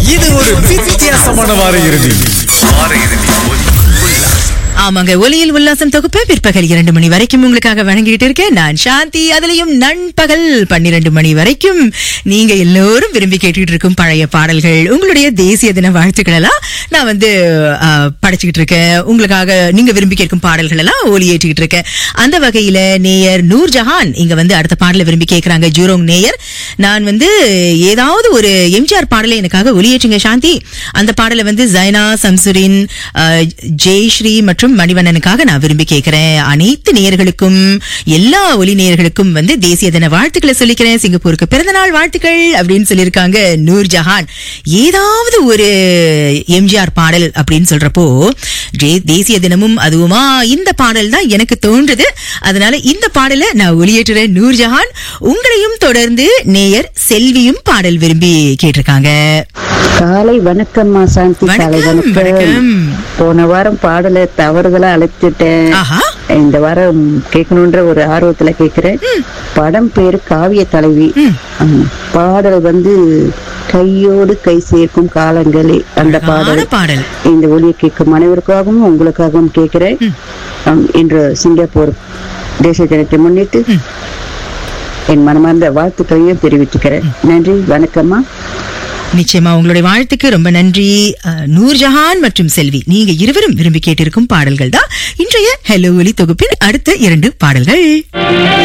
இது ஒரு வித்தியாசமான வார இறுதி ஆமாங்க ஒலியில் உல்லாசம் தொகுப்பு பிற்பகல் இரண்டு மணி வரைக்கும் உங்களுக்காக வழங்கிட்டு இருக்கேன் நான் சாந்தி அதுலயும் நண்பகல் பன்னிரண்டு மணி வரைக்கும் நீங்க எல்லோரும் விரும்பி கேட்டுட்டு இருக்கும் பழைய பாடல்கள் உங்களுடைய தேசிய தின வாழ்த்துக்கள் எல்லாம் நான் வந்து அஹ், படைச்சுக்கிட்டு இருக்கேன் உங்களுக்காக நீங்க விரும்பி கேட்கும் பாடல்கள் எல்லாம் ஒலியேற்றிக்கிட்டு இருக்கேன் அந்த வகையில நேயர் நூர் ஜஹான் இங்க வந்து அடுத்த பாடலை விரும்பி கேட்கறாங்க ஜூரோங் நேயர் நான் வந்து ஏதாவது ஒரு எம்ஜிஆர் பாடலை எனக்காக ஒலியேற்றுங்க சாந்தி அந்த பாடலை வந்து ஜைனா சம்சுரின் அஹ், ஜெயஸ்ரீ மற்றும் மணிவண்ணனுக்காக நான் விரும்பி கேட்கிறேன் அனைத்து நேயர்களுக்கும் எல்லா ஒலி நேயர்களுக்கும் வந்து தேசிய தின வாழ்த்துக்களை சொல்லிக்கிறேன் சிங்கப்பூருக்கு பிறந்த நாள் வாழ்த்துக்கள் அப்படின்னு சொல்லியிருக்காங்க நூர் ஜஹான் ஏதாவது ஒரு எம்ஜிஆர் பாடல் அப்படின்னு சொல்றப்போ ஜே- தேசிய தினமும் அதுவுமா இந்த பாடல் தான் எனக்கு தோன்றுது அதனால இந்த பாடலை நான் ஒளியேற்றுறேன் நூர் ஜஹான் உங்களையும் தொடர்ந்து நேயர் செல்வியும் பாடல் விரும்பி கேட்டிருக்காங்க காலை வணக்கம்மா சாந்தி காலை வணக்கம், வணக்கம். போன வாரம் பாடல தவறுதலா அழைச்சிட்டேன் ஆஹா இந்த வாரம் கேட்கணுன்ற ஒரு ஆர்வத்துல கேக்குறேன் படம் பேரு காவிய தலைவி ஆமா. பாடல் வந்து கையோடு கை சேர்க்கும் காலங்களே அந்த அழகான பாடல் பாடல் இந்த ஒலியை கேட்கும் அனைவருக்காகவும் உங்களுக்காகவும் கேட்கிறேன் ஆம், இன்று சிங்கப்பூர் தேசிய தினத்தை முன்னிட்டு என் மனமார்ந்த வாழ்த்துக்களையும் தெரிவிச்சுக்கிறேன் நன்றி வணக்கம்மா நிச்சயமா உங்களுடைய வாழ்த்துக்கு ரொம்ப நன்றி அஹ், நூர்ஜஹான் மற்றும் செல்வி நீங்க இருவரும் விரும்பி கேட்டிருக்கும் பாடல்கள் தான் இன்றைய ஹலோ ஒலி தொகுப்பின் அடுத்த இரண்டு பாடல்கள்